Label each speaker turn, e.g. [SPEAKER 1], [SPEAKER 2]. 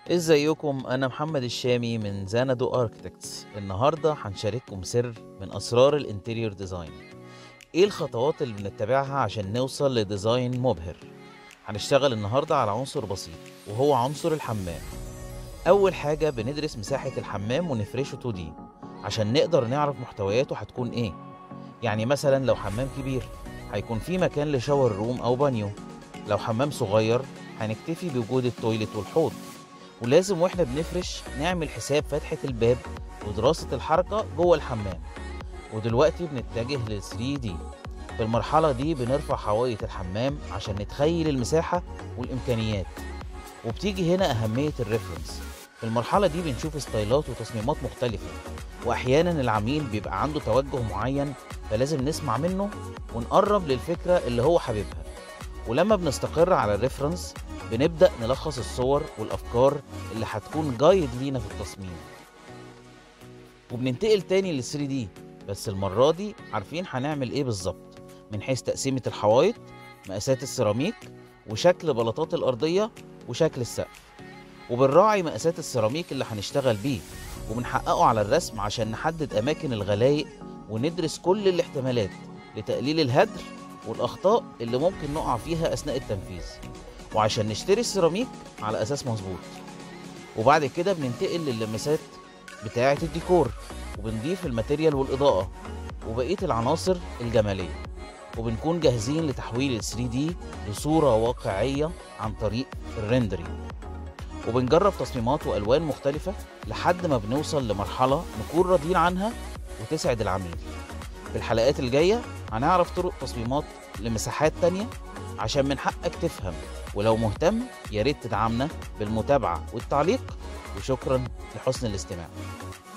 [SPEAKER 1] ازيكم انا محمد الشامي من زانادو اركتكتس النهارده هنشارككم سر من اسرار الانتيريور ديزاين ايه الخطوات اللي بنتبعها عشان نوصل لديزاين مبهر هنشتغل النهارده على عنصر بسيط وهو عنصر الحمام اول حاجه بندرس مساحه الحمام ونفرشه 2 دي عشان نقدر نعرف محتوياته هتكون ايه يعني مثلا لو حمام كبير هيكون في مكان لشاور روم او بانيو لو حمام صغير هنكتفي بوجود التويلت والحوض ولازم واحنا بنفرش نعمل حساب فتحة الباب ودراسة الحركة جوه الحمام ودلوقتي بنتجه لل 3 دي في المرحلة دي بنرفع حوايط الحمام عشان نتخيل المساحة والإمكانيات وبتيجي هنا أهمية الريفرنس في المرحلة دي بنشوف ستايلات وتصميمات مختلفة وأحيانا العميل بيبقى عنده توجه معين فلازم نسمع منه ونقرب للفكرة اللي هو حاببها ولما بنستقر على الريفرنس بنبدأ نلخص الصور والأفكار اللي هتكون جايد لينا في التصميم وبننتقل تاني لل 3 دي بس المرة دي عارفين هنعمل ايه بالظبط من حيث تقسيمة الحوايط مقاسات السيراميك وشكل بلاطات الأرضية وشكل السقف وبنراعي مقاسات السيراميك اللي هنشتغل بيه وبنحققه على الرسم عشان نحدد أماكن الغلايق وندرس كل الاحتمالات لتقليل الهدر والأخطاء اللي ممكن نقع فيها أثناء التنفيذ وعشان نشتري السيراميك على اساس مظبوط وبعد كده بننتقل للمسات بتاعة الديكور وبنضيف الماتيريال والإضاءة وبقية العناصر الجمالية وبنكون جاهزين لتحويل ال 3 دي لصورة واقعية عن طريق الريندرينج وبنجرب تصميمات وألوان مختلفة لحد ما بنوصل لمرحلة نكون راضيين عنها وتسعد العميل في الحلقات الجاية هنعرف طرق تصميمات لمساحات تانية عشان من حقك تفهم ولو مهتم يا ريت تدعمنا بالمتابعة والتعليق وشكرا لحسن الاستماع